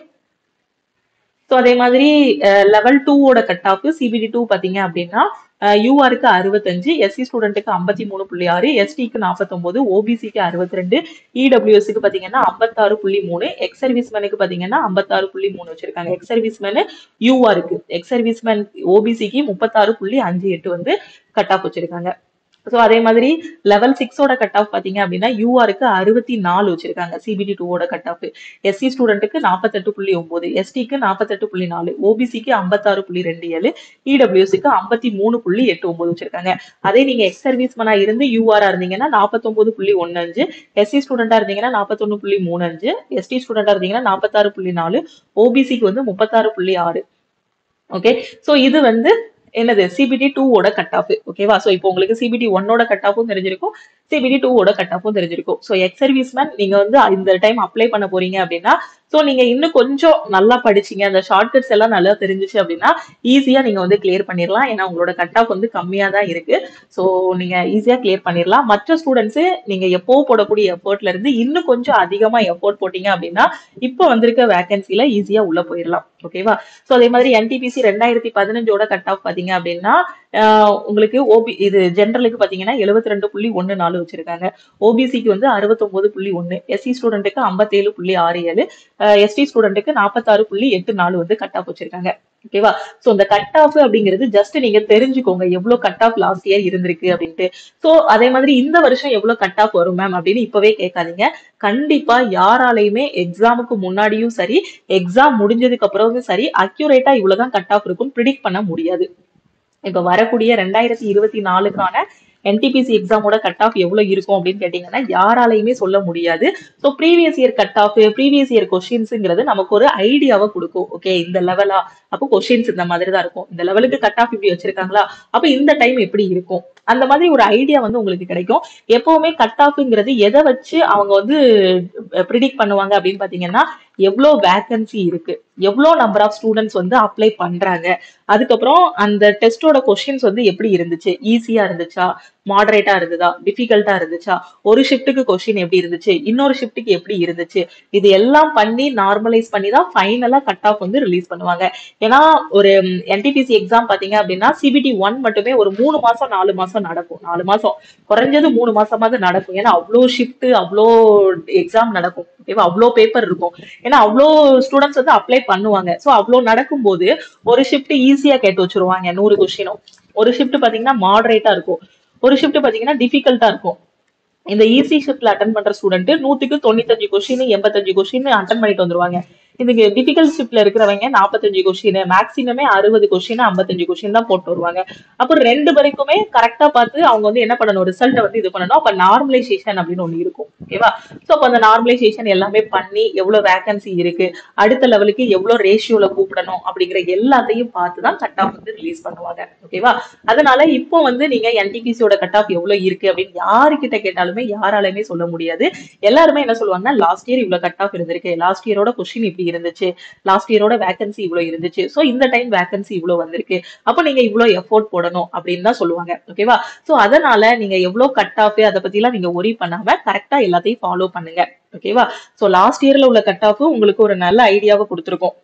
ஸோ அதே மாதிரி லெவல் டூவோட கட் ஆஃப் சிபிடி டூ பாத்தீங்க அப்படின்னா யூஆருக்கு அறுபத்தஞ்சு எஸ்சி ஸ்டூடெண்ட்டுக்கு ஐம்பத்தி மூணு புள்ளி ஆறு எஸ்டிக்கு நாற்பத்தொன்பது ஓபிசிக்கு அறுபத்தி ரெண்டு இடபிள்யூஎஸ்க்கு பாத்தீங்கன்னா ஐம்பத்தாறு புள்ளி மூணு எக்ஸ் சர்வீஸ்மேனுக்கு பாத்தீங்கன்னா ஐம்பத்தாறு புள்ளி மூணு வச்சிருக்காங்க எக்ஸ் சர்வீஸ்மேனு யூஆருக்கு எக்ஸ் சர்வீஸ்மேன் ஓபிசிக்கு முப்பத்தாறு புள்ளி அஞ்சு எட்டு வந்து கட் ஆஃப் வச்சிருக்காங்க ஸோ அதே மாதிரி லெவல் சிக்ஸோட கட் ஆஃப் பாத்தீங்க அப்படின்னா யூஆருக்கு அறுபத்தி நாலு வச்சிருக்காங்க சிபிடி டூவோட கட் ஆஃப் எஸ்சி ஸ்டூடெண்ட்டுக்கு நாற்பத்தெட்டு புள்ளி ஒன்பது எஸ்டிக்கு நாற்பத்தெட்டு புள்ளி நாலு ஓபிசிக்கு ஐம்பத்தாறு புள்ளி ரெண்டு ஏழு இடபிள்யூசிக்கு ஐம்பத்தி மூணு புள்ளி எட்டு ஒன்பது வச்சிருக்காங்க அதே நீங்க எக்ஸ் சர்வீஸ்மனா இருந்து யூஆரா இருந்தீங்கன்னா நாற்பத்தொன்பது புள்ளி ஒன்னு அஞ்சு எஸ்சி ஸ்டூடெண்டா இருந்தீங்கன்னா நாற்பத்தொன்னு புள்ளி மூணு அஞ்சு எஸ்டி ஸ்டூடெண்டா இருந்தீங்கன்னா நாற்பத்தாறு புள்ளி நாலு ஓபிசிக்கு வந்து முப்பத்தாறு புள்ளி ஆறு ஓகே சோ இது வந்து என்னது சிபிடி டூவோட கட் ஆஃப் ஓகேவா சோ இப்போ உங்களுக்கு சிபிடி ஒன்னோட கட் ஆஃபும் தெரிஞ்சிருக்கும் சிபிடி டூவோட கட் ஆஃபும் தெரிஞ்சிருக்கும் சோ எக்ஸ் சர்வீஸ்மேன் நீங்க வந்து இந்த டைம் அப்ளை பண்ண போறீங்க அப்படின்னா சோ நீங்க இன்னும் கொஞ்சம் நல்லா படிச்சீங்க அந்த ஷார்ட்கட்ஸ் எல்லாம் நல்லா தெரிஞ்சுச்சு அப்படின்னா ஈஸியா நீங்க வந்து கிளியர் பண்ணிடலாம் ஏன்னா உங்களோட கட் ஆஃப் வந்து கம்மியா தான் இருக்கு சோ நீங்க ஈஸியா கிளியர் பண்ணிடலாம் மற்ற ஸ்டூடெண்ட்ஸ் நீங்க எப்போ போடக்கூடிய எஃபோர்ட்ல இருந்து இன்னும் கொஞ்சம் அதிகமா எஃபோர்ட் போட்டீங்க அப்படின்னா இப்போ வந்திருக்க வேகன்சில ஈஸியா உள்ள போயிடலாம் ஓகேவா சோ அதே மாதிரி என்டிபிசி ரெண்டாயிரத்தி பதினஞ்சோட கட் ஆஃப் பாத்தீங்க அப்படின்னா ஆஹ் உங்களுக்கு ஓபி இது ஜென்ரலுக்கு பாத்தீங்கன்னா எழுபத்தி ரெண்டு புள்ளி ஒன்னு நாலு வச்சிருக்காங்க ஓபிசிக்கு வந்து அறுபத்தொன்பது புள்ளி ஒன்னு எஸ்சி ஸ்டூடெண்ட்டுக்கு ஐம்பத்தேழு புள்ளி ஆறு ஏழு எஸ்டி ஸ்டூடெண்ட்டுக்கு நாற்பத்தாறு புள்ளி எட்டு நாலு வந்து கட் ஆஃப் வச்சிருக்காங்க ஓகேவா சோ இந்த கட் ஆஃப் அப்படிங்கிறது ஜஸ்ட் நீங்க தெரிஞ்சுக்கோங்க எவ்வளவு கட் ஆஃப் லாஸ்ட் இயர் இருந்திருக்கு அப்படின்ட்டு சோ அதே மாதிரி இந்த வருஷம் எவ்வளவு கட் ஆஃப் வரும் மேம் அப்படின்னு இப்பவே கேட்காதீங்க கண்டிப்பா யாராலையுமே எக்ஸாமுக்கு முன்னாடியும் சரி எக்ஸாம் முடிஞ்சதுக்கு அப்புறமும் சரி அக்யூரேட்டா இவ்வளவுதான் கட் ஆஃப் இருக்கும் ப்ரிடிக்ட் பண்ண முடியாது இப்ப வரக்கூடிய ரெண்டாயிரத்தி இருபத்தி நாலுக்கான என்டிபிசி எக்ஸாமோட கட் ஆஃப் எவ்வளவு இருக்கும் அப்படின்னு கேட்டீங்கன்னா யாராலையுமே சொல்ல முடியாது so previous year cut off previous year கொஸ்டின்ஸுங்கிறது நமக்கு ஒரு ஐடியாவை கொடுக்கும் ஓகே இந்த லெவலா அப்போ கொஸ்டின்ஸ் இந்த மாதிரி தான் இருக்கும் இந்த லெவலுக்கு கட் ஆஃப் இப்படி வச்சிருக்காங்களா அப்ப இந்த டைம் எப்படி இருக்கும் அந்த மாதிரி ஒரு ஐடியா வந்து உங்களுக்கு கிடைக்கும் எப்பவுமே கட் ஆஃப்ங்கிறது எதை வச்சு அவங்க வந்து ப்ரிடிக்ட் பண்ணுவாங்க அப்படின்னு பாத்தீங்கன்னா எவ்வளோ வேகன்சி இருக்கு எவ்வளோ நம்பர் ஆஃப் ஸ்டூடெண்ட்ஸ் வந்து அப்ளை பண்றாங்க அதுக்கப்புறம் அந்த டெஸ்டோட கொஸ்டின்ஸ் வந்து எப்படி இருந்துச்சு ஈஸியா இருந்துச்சா மாடரேட்டா இருந்ததா டிஃபிகல்ட்டா இருந்துச்சா ஒரு ஷிஃப்ட்டுக்கு கொஸ்டின் எப்படி இருந்துச்சு இன்னொரு ஷிஃப்ட்டுக்கு எப்படி இருந்துச்சு இது எல்லாம் பண்ணி நார்மலைஸ் பண்ணி தான் ஃபைனலா கட் ஆஃப் வந்து ரிலீஸ் பண்ணுவாங்க ஏன்னா ஒரு என்டிபிசி எக்ஸாம் பாத்தீங்க அப்படின்னா சிபிடி ஒன் மட்டுமே ஒரு மூணு மாசம் நாலு மாசம் நடக்கும் நாலு மாசம் குறைஞ்சது மூணு மாசமாவது நடக்கும் ஏன்னா அவ்வளோ ஷிஃப்ட் அவ்வளோ எக்ஸாம் நடக்கும் ஓகேவா அவ்வளோ பேப்பர் இருக்கும் ஏன்னா அவ்வளோ ஸ்டூடெண்ட்ஸ் வந்து அப்ளை பண்ணுவாங்க ஸோ அவ்வளோ நடக்கும்போது ஒரு ஷிஃப்ட் ஈஸியா கேட்டு வச்சிருவாங்க நூறு கொஸ்டினும் ஒரு ஷிஃப்ட் பாத்தீங்கன்னா மாடரேட்டா இருக்கும் ஒரு ஷிஃப்ட் பாத்தீங்கன்னா டிஃபிகல்ட்டா இருக்கும் இந்த ஈஸி ஷிஃப்ட்ல அட்டன் பண்ற ஸ்டூடெண்ட் நூத்துக்கு தொண்ணூத்தஞ்சு கொஸ்டின் எண்பத்தஞ்சு கொஸ்டின் அட்டன் பண்ணிட்டு வந்துருவாங்க இதுக்கு டிஃபிகல்ட் ஷிஃப்ட்ல இருக்கிறவங்க நாற்பத்தஞ்சு கொஸ்டின் மேக்ஸிமமே அறுபது கொஸ்டின் ஐம்பத்தஞ்சு கொஸ்டின் தான் போட்டு வருவாங்க அப்போ ரெண்டு வரைக்குமே கரெக்டா பார்த்து அவங்க வந்து என்ன பண்ணணும் ரிசல்ட்டை வந்து இது பண்ணணும் அப்ப நார்மலைசேஷன் அப்படின்னு ஒண்ணு இருக்கும் ஓகேவா ஸோ அப்போ அந்த நார்மலைசேஷன் எல்லாமே பண்ணி எவ்வளவு வேகன்சி இருக்கு அடுத்த லெவலுக்கு எவ்வளவு ரேஷியோல கூப்பிடணும் அப்படிங்கிற எல்லாத்தையும் பார்த்து தான் கட் ஆஃப் வந்து ரிலீஸ் பண்ணுவாங்க ஓகேவா அதனால இப்போ வந்து நீங்க என்டிபிசியோட கட் ஆஃப் எவ்வளவு இருக்கு அப்படின்னு யாருக்கிட்ட கேட்டாலுமே யாராலுமே சொல்ல முடியாது எல்லாருமே என்ன சொல்லுவாங்கன்னா லாஸ்ட் இயர் இவ்வளவு கட் ஆஃப் இருந்திருக்கு லாஸ்ட் இயரோட கொஸ்டின் இப்படி இருந்துச்சு லாஸ்ட் இயரோட வேகன்சி இவ்வளவு இருந்துச்சு சோ இந்த டைம் வேகன்சி இவ்வளவு வந்திருக்கு அப்ப நீங்க இவ்வளவு எஃபோர்ட் போடணும் அப்படின்னு தான் சொல்லுவாங்க ஓகேவா சோ அதனால நீங்க எவ்வளவு கட் ஆஃப் அதை பத்தி எல்லாம் நீங்க ஒரி பண்ணாம கரெக்டா எல்லாத்தையும் ஃபாலோ பண்ணுங்க ஓகேவா சோ லாஸ்ட் இயர்ல உள்ள கட் ஆஃப் உங்களுக்கு ஒரு நல்ல ஐடியாவை கொடுத்துருக்கோம்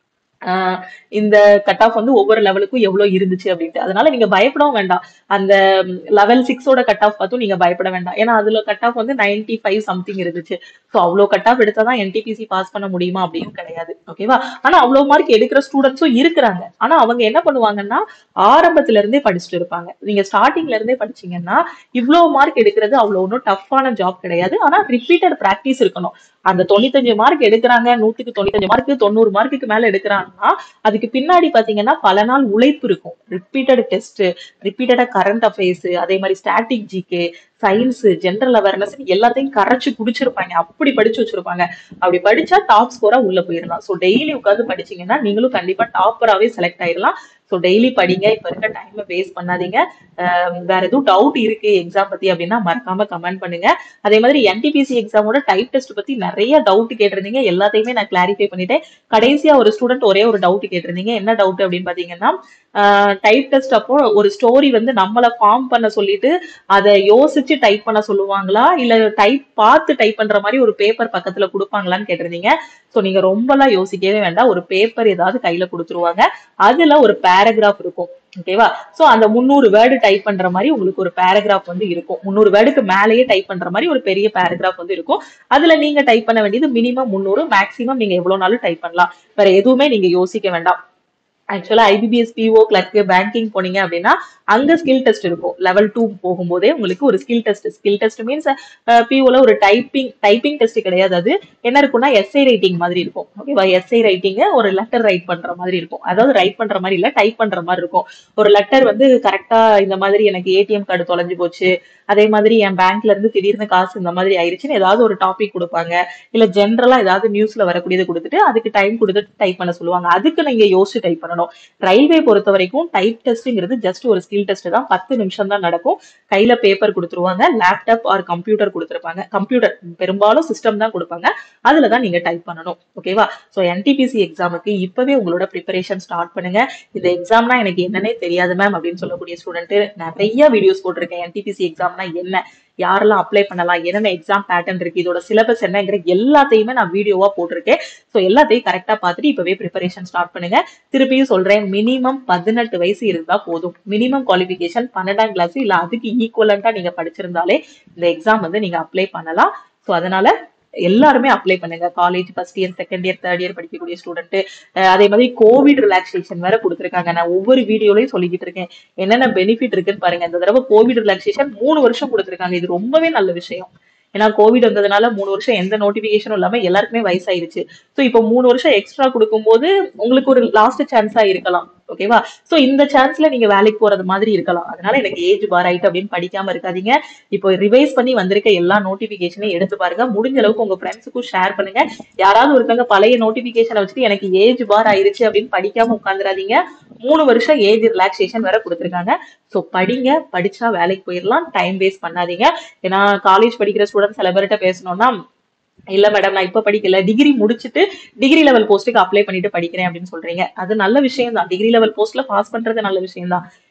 ஆஹ் இந்த கட் ஆஃப் வந்து ஒவ்வொரு லெவலுக்கும் எவ்வளவு இருந்துச்சு அப்படின்ட்டு அதனால நீங்க பயப்படவும் வேண்டாம் அந்த லெவல் சிக்ஸோட கட் ஆஃப் பார்த்தும் நீங்க பயப்பட வேண்டாம் ஏன்னா அதுல கட் ஆஃப் வந்து நைன்டி ஃபைவ் சம்திங் இருந்துச்சு ஸோ அவ்வளோ கட் ஆஃப் எடுத்தாதான் என்டிபிசி பாஸ் பண்ண முடியுமா அப்படின்னு கிடையாது ஓகேவா ஆனா அவ்வளவு மார்க் எடுக்கிற ஸ்டூடெண்ட்ஸும் இருக்கிறாங்க ஆனா அவங்க என்ன பண்ணுவாங்கன்னா ஆரம்பத்துல இருந்தே படிச்சுட்டு இருப்பாங்க நீங்க ஸ்டார்டிங்ல இருந்தே படிச்சீங்கன்னா இவ்வளவு மார்க் எடுக்கிறது அவ்வளவு ஒன்றும் டஃப்பான ஜாப் கிடையாது ஆனா ரிப்பீட்டட் ப்ராக்டிஸ் இருக்கணும் அந்த தொண்ணூத்தஞ்சு மார்க் எடுக்கிறாங்க நூத்துக்கு தொண்ணூத்தஞ்சு மார்க்கு தொண்ணூறு மார்க்குக்கு மேல எடுக்கிறாங்கன்னா அதுக்கு பின்னாடி பாத்தீங்கன்னா பல நாள் உழைப்பு இருக்கும் ரிப்பீட்டட் டெஸ்ட் ரிப்பீட்டடா கரண்ட் அஃபேர்ஸ் அதே மாதிரி static GK science general awareness எல்லாத்தையும் கரைச்சு குடிச்சிருப்பாங்க அப்படி படிச்சு வச்சிருப்பாங்க அப்படி படிச்சா டாப் ஸ்கோரா உள்ள போயிடலாம் ஸோ டெய்லி உட்காந்து படிச்சீங்கன்னா நீங்களும் கண்டிப்பா டாப்பராகவே செலக்ட் ஆயிடலாம் ஸோ டெய்லி படிங்க இப்ப இருக்க டைமை வேஸ்ட் பண்ணாதீங்க அஹ் வேற எதுவும் டவுட் இருக்கு எக்ஸாம் பத்தி அப்படின்னா மறக்காம கமெண்ட் பண்ணுங்க அதே மாதிரி என்டிபிசி எக்ஸாமோட டைப் டெஸ்ட் பத்தி நிறைய டவுட் கேட்டிருந்தீங்க எல்லாத்தையுமே நான் கிளாரிஃபை பண்ணிட்டேன் கடைசியா ஒரு ஸ்டூடெண்ட் ஒரே ஒரு டவுட் கேட்டிருந்தீங்க என்ன டவுட் அப்படின்னு பாத்தீங்கன்னா டைப் டெஸ்ட் அப்போ ஒரு ஸ்டோரி வந்து நம்மள ஃபார்ம் பண்ண சொல்லிட்டு அதை யோசிச்சு டைப் பண்ண சொல்லுவாங்களா இல்ல டைப் பார்த்து டைப் பண்ற மாதிரி ஒரு பேப்பர் பக்கத்துல கொடுப்பாங்களான்னு கேட்டிருந்தீங்க சோ நீங்க ரொம்பலாம் யோசிக்கவே வேண்டாம் ஒரு பேப்பர் ஏதாவது கையில கொடுத்துருவாங்க அதுல ஒரு பேராகிராஃப் இருக்கும் ஓகேவா சோ அந்த முந்நூறு வேர்டு டைப் பண்ற மாதிரி உங்களுக்கு ஒரு பேராகிராஃப் வந்து இருக்கும் முந்நூறு வேர்டுக்கு மேலேயே டைப் பண்ற மாதிரி ஒரு பெரிய பேராகிராஃப் வந்து இருக்கும் அதுல நீங்க டைப் பண்ண வேண்டியது மினிமம் முந்நூறு மேக்ஸிமம் நீங்க எவ்வளவு நாளும் டைப் பண்ணலாம் வேற எதுவுமே நீங்க யோசிக்க வேண்டாம் ஆக்சுவலா ஐபிபிஎஸ் பிஓ கிளர்க் பேங்கிங் போனீங்க அப்படின்னா அங்க ஸ்கில் டெஸ்ட் இருக்கும் லெவல் டூ போகும்போதே உங்களுக்கு ஒரு skill test skill test means பிஓல ஒரு டைப்பிங் டைப்பிங் டெஸ்ட் கிடையாது அது என்ன இருக்கும்னா எஸ்ஐ ரைட்டிங் மாதிரி இருக்கும் ஓகேவா எஸ்ஐ ரைட்டிங் ஒரு லெட்டர் ரைட் பண்ற மாதிரி இருக்கும் அதாவது ரைட் பண்ற மாதிரி இல்ல டைப் பண்ற மாதிரி இருக்கும் ஒரு லெட்டர் வந்து கரெக்டா இந்த மாதிரி எனக்கு ஏடிஎம் கார்டு தொலைஞ்சு போச்சு அதே மாதிரி என் பேங்க்ல இருந்து திடீர்னு காசு இந்த மாதிரி ஆயிருச்சுன்னு ஏதாவது ஒரு டாபிக் கொடுப்பாங்க இல்ல ஜென்ரலா ஏதாவது நியூஸ்ல வரக்கூடியது கொடுத்துட்டு அதுக்கு டைம் கொடுத்துட்டு டைப் பண்ண சொல்லுவாங்க அதுக்கு நீங்க யோசிச்சு டைப் பண்ணணும் ரயில்வே பொறுத்த வரைக்கும் டைப் டெஸ்ட்ங்கிறது ஜஸ்ட் ஒரு ஸ்கில் டெஸ்ட் தான் பத்து நிமிஷம் தான் நடக்கும் கையில பேப்பர் கொடுத்துருவாங்க லேப்டாப் ஆர் கம்ப்யூட்டர் கொடுத்துருப்பாங்க கம்ப்யூட்டர் பெரும்பாலும் சிஸ்டம் தான் கொடுப்பாங்க அதுல தான் நீங்க டைப் பண்ணணும் ஓகேவா சோ என்டிபிசி எக்ஸாமுக்கு இப்பவே உங்களோட ப்ரிப்பரேஷன் ஸ்டார்ட் பண்ணுங்க இந்த எக்ஸாம்னா எனக்கு என்னன்னே தெரியாது மேம் அப்படின்னு சொல்லக்கூடிய ஸ்டூடெண்ட் நிறைய வீடியோஸ் போட்டிருக்கேன் என்டிபிசி எக்ஸாம்னா என்ன யாரெல்லாம் அப்ளை பண்ணலாம் என்னென்ன எக்ஸாம் பேட்டர்ன் இருக்கு இதோட சிலபஸ் என்னங்கிற எல்லாத்தையுமே நான் வீடியோவா போட்டிருக்கேன் ஸோ எல்லாத்தையும் கரெக்டா பார்த்துட்டு இப்பவே ப்ரிப்பரேஷன் ஸ்டார்ட் பண்ணுங்க திருப்பியும் சொல்றேன் மினிமம் பதினெட்டு வயசு இருந்தா போதும் மினிமம் குவாலிஃபிகேஷன் பன்னெண்டாம் கிளாஸ் இல்ல அதுக்கு ஈக்குவலண்டா நீங்க படிச்சிருந்தாலே இந்த எக்ஸாம் வந்து நீங்க அப்ளை பண்ணலாம் ஸோ அதனால எல்லாருமே அப்ளை பண்ணுங்க college first year second year third year படிக்கக்கூடிய ஸ்டூடெண்ட் அதே மாதிரி கோவிட் ரிலாக்ஸேஷன் வேற கொடுத்துருக்காங்க நான் ஒவ்வொரு வீடியோலயும் சொல்லிக்கிட்டு இருக்கேன் என்னென்ன பெனிஃபிட் இருக்குன்னு பாருங்க இந்த தடவை கோவிட் ரிலாக்ஸேஷன் மூணு வருஷம் கொடுத்துருக்காங்க இது ரொம்பவே நல்ல விஷயம் ஏன்னா கோவிட் வந்ததுனால மூணு வருஷம் எந்த நோட்டிபிகேஷனும் இல்லாம எல்லாருக்குமே வயசாயிருச்சு ஸோ இப்போ மூணு வருஷம் எக்ஸ்ட்ரா கொடுக்கும்போது உங்களுக்கு ஒரு லாஸ்ட் சான்ஸா இருக்கலாம் ஓகேவா சோ இந்த சான்ஸ்ல நீங்க வேலைக்கு போறது மாதிரி இருக்கலாம் அதனால எனக்கு ஏஜ் பார் ஆயிட்டு அப்படின்னு படிக்காம இருக்காதீங்க இப்போ ரிவைஸ் பண்ணி வந்திருக்க எல்லா நோட்டிபிகேஷனையும் எடுத்து பாருங்க முடிஞ்ச அளவுக்கு உங்க ஃப்ரெண்ட்ஸுக்கும் ஷேர் பண்ணுங்க யாராவது ஒருத்தவங்க பழைய நோட்டிபிகேஷனை வச்சுட்டு எனக்கு ஏஜ் பார் ஆயிருச்சு அப்படின்னு படிக்காம உட்காந்துராதீங்க மூணு வருஷம் ஏஜ் ரிலாக்ஸேஷன் வேற கொடுத்துருக்காங்க ஸோ படிங்க படிச்சா வேலைக்கு போயிடலாம் டைம் வேஸ்ட் பண்ணாதீங்க ஏன்னா காலேஜ் படிக்கிற ஸ்டூடெண்ட் சில பேர்கிட்ட பேசணும்னா இல்ல மேடம் நான் இப்ப படிக்கல டிகிரி முடிச்சுட்டு டிகிரி லெவல் போஸ்ட்டுக்கு அப்ளை பண்ணிட்டு படிக்கிறேன் அப்படின்னு சொல்றீங்க அது நல்ல விஷயம் தான் டிகிரி லெவல் போஸ்ட்ல பாஸ் பண்றது நல்ல விஷயம் தான்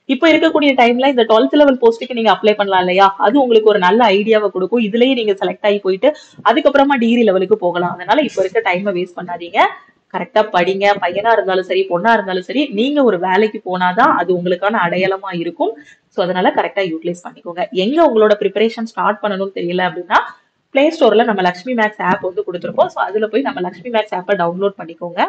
இப்போ இருக்கக்கூடிய டைம்ல இந்த டுவெல்த் லெவல் போஸ்ட்டுக்கு நீங்க அப்ளை பண்ணலாம் இல்லையா அது உங்களுக்கு ஒரு நல்ல ஐடியாவை கொடுக்கும் இதுலயே நீங்க செலக்ட் ஆகி போயிட்டு அதுக்கப்புறமா டிகிரி லெவலுக்கு போகலாம் அதனால இப்போ இருக்க டைமை வேஸ்ட் பண்ணாதீங்க கரெக்டா படிங்க பையனா இருந்தாலும் சரி பொண்ணா இருந்தாலும் சரி நீங்க ஒரு வேலைக்கு போனாதான் அது உங்களுக்கான அடையாளமா இருக்கும் ஸோ அதனால கரெக்டா யூட்டிலைஸ் பண்ணிக்கோங்க எங்க உங்களோட ப்ரிப்பரேஷன் ஸ்டார்ட் பண்ணணும்னு தெரியல அப்படின்னா பிளே ஸ்டோர்ல நம்ம லக்ஷ்மி மேக்ஸ் ஆப் வந்து கொடுத்துருக்கோம் ஸோ அதுல போய் நம்ம லக்ஷ்மி மேக்ஸ் ஆப்பை டவுன்லோட் பண்ணிக்கோங்க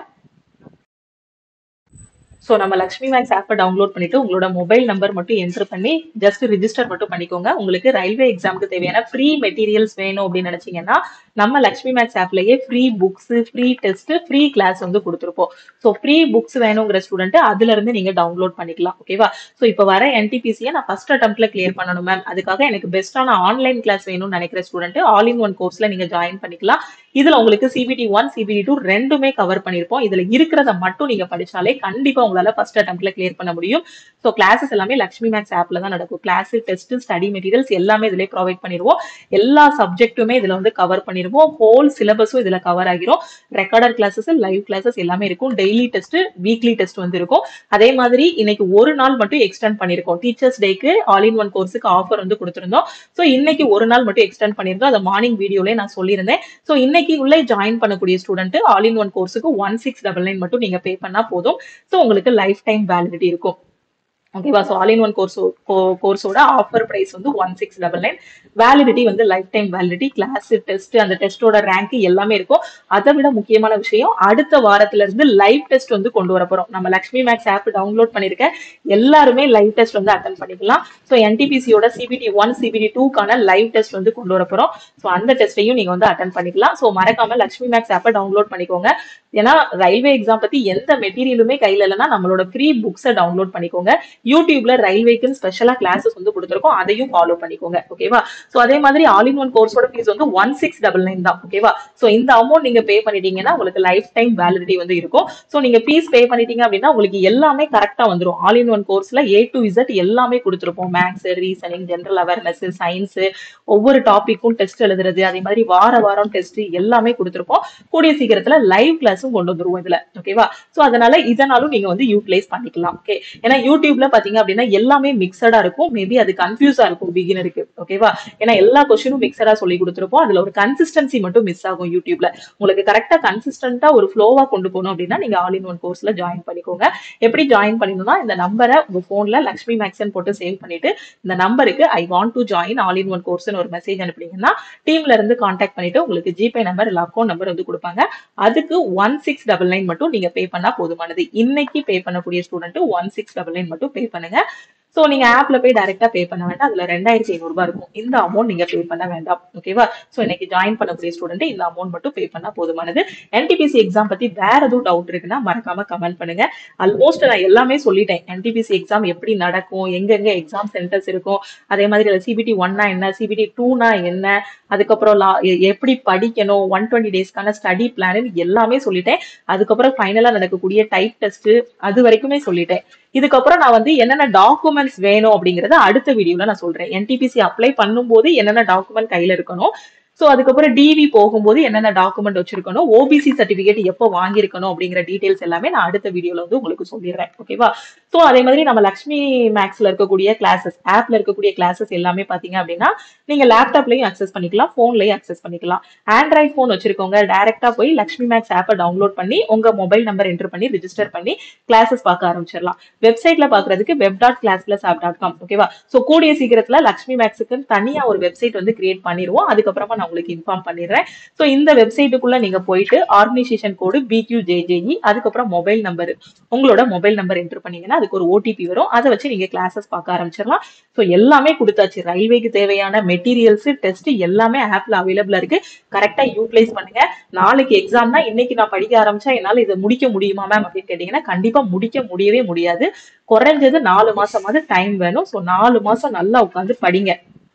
ஸோ நம்ம லக்ஷ்மி மேக்ஸ் ஆப்பை டவுன்லோட் பண்ணிட்டு உங்களோட மொபைல் நம்பர் மட்டும் என்டர் பண்ணி ஜஸ்ட் ரிஜிஸ்டர் மட்டும் பண்ணிக்கோங்க உங்களுக்கு ரயில்வே எக்ஸாமுக்கு தேவையான ஃப்ரீ மெட்டீரியல்ஸ் வேணும் அப்படின்னு நினைச்சீங்கன்னா நம்ம லக்ஷ்மி மேக்ஸ் ஆப்லயே free books free test free class வந்து கொடுத்துருப்போம் ஸோ ஃப்ரீ புக்ஸ் வேணுங்கிற ஸ்டூடெண்ட் அதுல இருந்து நீங்க டவுன்லோட் பண்ணிக்கலாம் ஓகேவா ஸோ இப்போ வர என்டிபிசியை நான் ஃபர்ஸ்ட் அட்டம்ப்ட்ல கிளியர் பண்ணணும் மேம் அதுக்காக எனக்கு பெஸ்ட்டான ஆன்லைன் கிளாஸ் வேணும்னு நினைக்கிற ஸ்டூடெண்ட் ஆல் இன் ஒன் கோர்ஸ்ல நீங்க ஜாயின் பண்ணிக்கலாம் இதுல உங்களுக்கு சிபிடி ஒன் சிபிடி டூ ரெண்டுமே கவர் பண்ணிருப்போம் இதுல இருக்கிறத மட்டும் நீங்க படிச்சாலே கண்டிப்பா உங்களால ஃபர்ஸ்ட் அட்டம்ப்ட்ல கிளியர் பண்ண முடியும் ஸோ கிளாஸஸ் எல்லாமே லக்ஷ்மி மேக்ஸ் ஆப்ல தான் நடக்கும் கிளாஸ் டெஸ்ட் ஸ்டடி மெட்டீரியல்ஸ் எல்லாமே இதுல ப்ரொவைட் பண்ணிடுவோம் எல்லா சப்ஜெக்ட்டுமே இதுல வந்து கவர் பண்ணிடுவோம் ஹோல் சிலபஸும் இதுல கவர் ஆகிரும் ரெக்கார்டர் கிளாஸஸ் லைவ் கிளாஸஸ் எல்லாமே இருக்கும் டெய்லி டெஸ்ட் வீக்லி டெஸ்ட் வந்து இருக்கும் அதே மாதிரி இன்னைக்கு ஒரு நாள் மட்டும் எக்ஸ்டெண்ட் பண்ணிருக்கோம் டீச்சர்ஸ் டேக்கு ஆல் இன் ஒன் கோர்ஸுக்கு ஆஃபர் வந்து கொடுத்திருந்தோம் ஸோ இன்னைக்கு ஒரு நாள் மட்டும் எக்ஸ்டெண்ட் பண்ணிருந்தோம் அதை மார்னிங் வீடியோல நான் சொல்லியிருந்தேன் ஸோ இன்னைக்கு உள்ளே ஜாயின் பண்ணக்கூடிய ஸ்டூடெண்ட் ஆல் இன் ஒன் கோர்ஸுக்கு ஒன் சிக்ஸ் டபுள் நைன் மட்டும் நீங்க பே பண்ணா போதும் ஸோ உங்களுக்கு லைஃப் டைம் வேலிடிட்டி இருக்கும் ஓகேவா so all in one course கோர்ஸோட ஆஃபர் பிரைஸ் வந்து one six double nine validity வந்து lifetime validity class test அந்த டெஸ்டோட ரேங்க் எல்லாமே இருக்கும் அதை விட முக்கியமான விஷயம் அடுத்த வாரத்துல இருந்து லைவ் டெஸ்ட் வந்து கொண்டு வர போறோம் நம்ம லக்ஷ்மி மேக்ஸ் ஆப் டவுன்லோட் பண்ணிருக்க எல்லாருமே லைவ் டெஸ்ட் வந்து அட்டன் பண்ணிக்கலாம் ஸோ என்டிபிசியோட சிபிடி ஒன் சிபிடி டூக்கான லைவ் டெஸ்ட் வந்து கொண்டு வர போறோம் ஸோ அந்த டெஸ்ட்டையும் நீங்க வந்து அட்டன் பண்ணிக்கலாம் ஸோ மறக்காம லக்ஷ்மி மேக்ஸ் ஆப்பை டவுன்லோட் பண்ணிக்கோங்க ஏன்னா ரயில்வே எக்ஸாம் பத்தி எந்த மெட்டீரியலுமே கையில இல்லைன்னா நம்மளோட ஃப்ரீ புக்ஸை டவுன்லோட் பண்ணிக்கோங்க யூடியூப்ல ரயில்வேக்குன்னு ஸ்பெஷலா கிளாஸஸ் வந்து கொடுத்துருக்கோம் அதையும் ஃபாலோ பண்ணிக்கோங்க ஓகேவா சோ அதே மாதிரி ஆல் இன் ஒன் கோர்ஸோட ஃபீஸ் வந்து ஒன் சிக்ஸ் டபுள் நைன் தான் ஓகேவா சோ இந்த அமௌண்ட் நீங்க பே பண்ணிட்டீங்கன்னா உங்களுக்கு லைஃப் டைம் வேலிடிட்டி வந்து இருக்கும் சோ நீங்க ஃபீஸ் பே பண்ணிட்டீங்க அப்படின்னா உங்களுக்கு எல்லாமே கரெக்டா வந்துரும் ஆல் இன் ஒன் கோர்ஸ்ல ஏ டு இசட் எல்லாமே கொடுத்துருப்போம் maths reasoning general awareness science ஒவ்வொரு டாபிக்கும் டெஸ்ட் எழுதுறது அதே மாதிரி வார வாரம் டெஸ்ட் எல்லாமே கொடுத்துருப்போம் கூடிய சீக்கிரத்துல லைவ் கிளாஸும் கொண்டு வந்துருவோம் இதுல ஓகேவா சோ அதனால இதனாலும் நீங்க வந்து யூட்டிலைஸ் பண்ணிக்கலாம் ஓகே ஏன்னா யூடியூப்ல பாத்தீங்க அப்படின்னா எல்லாமே மிக்சடா இருக்கும் மேபி அது கன்ஃபியூஸா இருக்கும் பிகினருக்கு ஓகேவா ஏன்னா எல்லா கொஸ்டினும் மிக்சடா சொல்லி கொடுத்துருப்போம் அதுல ஒரு கன்சிஸ்டன்சி மட்டும் மிஸ் ஆகும் யூடியூப்ல உங்களுக்கு கரெக்டா கன்சிஸ்டன்டா ஒரு ஃப்ளோவா கொண்டு போகணும் அப்படின்னா நீங்க ஆல் இன் ஒன் கோர்ஸ்ல ஜாயின் பண்ணிக்கோங்க எப்படி ஜாயின் பண்ணணும்னா இந்த நம்பரை உங்க போன்ல லக்ஷ்மி மேக்ஸன் போட்டு சேவ் பண்ணிட்டு இந்த நம்பருக்கு I want to join all in one கோர்ஸ்னு ஒரு மெசேஜ் அனுப்புனீங்கன்னா டீம்ல இருந்து கான்டாக்ட் பண்ணிட்டு உங்களுக்கு ஜிபே நம்பர் இல்ல அக்கௌண்ட் நம்பர் வந்து கொடுப்பாங்க அதுக்கு ஒன் சிக்ஸ் டபுள் நைன் மட்டும் நீங்க பே பண்ணா போதுமானது இன்னைக்கு பே பண்ணக்கூடிய student one six double nine மட்டும் பே பண்ணுங்க சோ நீங்க ஆப்ல போய் டைரக்டா பே பண்ண வேண்டாம் அதுல ரெண்டாயிரத்தி ஐநூறு ரூபாய் இருக்கும் இந்த அமௌண்ட் நீங்க பே பண்ண வேண்டாம் ஓகேவா சோ இன்னைக்கு ஜாயின் பண்ணக்கூடிய ஸ்டூடெண்ட் இந்த அமௌண்ட் மட்டும் பே பண்ணா போதுமானது என்டிபிசி எக்ஸாம் பத்தி வேற எதுவும் டவுட் இருக்குன்னா மறக்காம கமெண்ட் பண்ணுங்க ஆல்மோஸ்ட் நான் எல்லாமே சொல்லிட்டேன் என்டிபிசி எக்ஸாம் எப்படி நடக்கும் எங்கெங்க எக்ஸாம் சென்டர்ஸ் இருக்கும் அதே மாதிரி சிபிடி ஒன்னா என்ன சிபிடி டூனா என்ன அதுக்கப்புறம் லா எ- எப்படி படிக்கணும் ஒன் டுவெண்ட்டி டேஸ்க்கான ஸ்டடி பிளான் எல்லாமே சொல்லிட்டேன் அதுக்கப்புறம் ஃபைனலா நடக்கக்கூடிய டைப் டெஸ்ட் அது வரைக்குமே சொல்லிட்டேன் இதுக்கப்புறம் நான் வந்து என்னென்ன டாக்குமெண்ட்ஸ் வேணும் அப்படிங்கறத அடுத்த வீடியோல நான் சொல்றேன் என்டிபிசி அப்ளை பண்ணும்போது என்னென்ன டாக்குமெண்ட் கையில இருக்கணும் சோ அதுக்கப்புறம் டிவி போகும்போது என்னென்ன டாக்குமெண்ட் வச்சிருக்கணும் ஓபிசி சர்டிபிகேட் எப்போ வாங்கியிருக்கணும் அப்படிங்கிற டீடைல்ஸ் எல்லாமே நான் அடுத்த வீடியோல வந்து உங்களுக்கு சொல்லிடுறேன் ஓகேவா சோ அதே மாதிரி நம்ம லக்ஷ்மி மேக்ஸ்ல இருக்கக்கூடிய கிளாஸஸ் ஆப்ல இருக்கக்கூடிய கிளாஸஸ் எல்லாமே பாத்தீங்க அப்படின்னா நீங்க லேப்டாப்லயும் அக்சஸ் பண்ணிக்கலாம் போன்லயும் அக்சஸ் பண்ணிக்கலாம் ஆண்ட்ராய்ட் போன் வச்சிருக்கவங்க டைரக்டா போய் லக்ஷ்மி மேக்ஸ் ஆப்பை டவுன்லோட் பண்ணி உங்க மொபைல் நம்பர் என்டர் பண்ணி ரிஜிஸ்டர் பண்ணி கிளாஸஸ் பார்க்க ஆரம்பிச்சிடலாம் வெப்சைட்ல பாக்குறதுக்கு web dot class plus app dot com ஓகேவா சோ கூடிய சீக்கிரத்துல லக்ஷ்மி மேக்ஸுக்கு தனியா ஒரு வெப்சைட் வந்து கிரியேட் பண்ணிடுவோம் அதுக்கப்புறமா நான் உங்களுக்கு இன்ஃபார்ம் பண்ணிடுறேன் சோ இந்த வெப்சைட்டுக்குள்ள நீங்க போயிட்டு ஆர்கனைசேஷன் கோடு பிக்யூஜேஜேஇ அதுக்கப்புறம் மொபைல் நம்பர் உங்களோட மொபைல் நம்பர் என்டர் பண்ணீங்கன்னா அதுக்கு ஒரு ஓடிபி வரும் அதை வச்சு நீங்க கிளாஸஸ் பார்க்க ஆரம்பிச்சிடலாம் சோ எல்லாமே கொடுத்தாச்சு ரயில்வேக்கு தேவையான மெட்டீரியல்ஸ் டெஸ்ட் எல்லாமே ஆப்ல அவைலபிளா இருக்கு கரெக்டா யூட்டிலைஸ் பண்ணுங்க நாளைக்கு எக்ஸாம்னா இன்னைக்கு நான் படிக்க ஆரம்பிச்சா என்னால இதை முடிக்க முடியுமா மேம் அப்படின்னு கேட்டீங்கன்னா கண்டிப்பா முடிக்க முடியவே முடியாது குறைஞ்சது நாலு மாசமாவது டைம் வேணும் சோ நாலு மாசம் நல்லா உட்காந்து படிங்க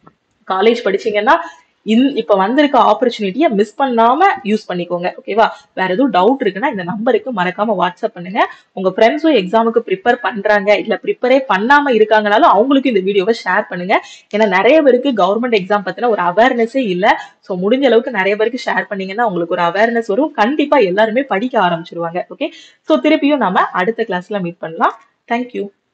காலேஜ் படிச்சீங்கன்னா இன் இப்ப வந்திருக்க ஆப்பர்ச்சுனிட்டியை மிஸ் பண்ணாம யூஸ் பண்ணிக்கோங்க ஓகேவா வேற எதுவும் டவுட் இருக்குன்னா இந்த நம்பருக்கு மறக்காம வாட்ஸ்அப் பண்ணுங்க உங்க ஃப்ரெண்ட்ஸும் எக்ஸாமுக்கு ப்ரிப்பேர் பண்றாங்க இல்ல ப்ரிப்பரே பண்ணாம இருக்காங்கனாலும் அவங்களுக்கு இந்த வீடியோவை ஷேர் பண்ணுங்க ஏன்னா நிறைய பேருக்கு கவர்மெண்ட் எக்ஸாம் பத்தின ஒரு அவேர்னஸே இல்ல சோ முடிஞ்ச அளவுக்கு நிறைய பேருக்கு ஷேர் பண்ணீங்கன்னா உங்களுக்கு ஒரு அவேர்னஸ் வரும் கண்டிப்பா எல்லாருமே படிக்க ஆரம்பிச்சிருவாங்க ஓகே சோ திருப்பியும் நாம அடுத்த கிளாஸ்ல மீட் பண்ணலாம் தேங்க்யூ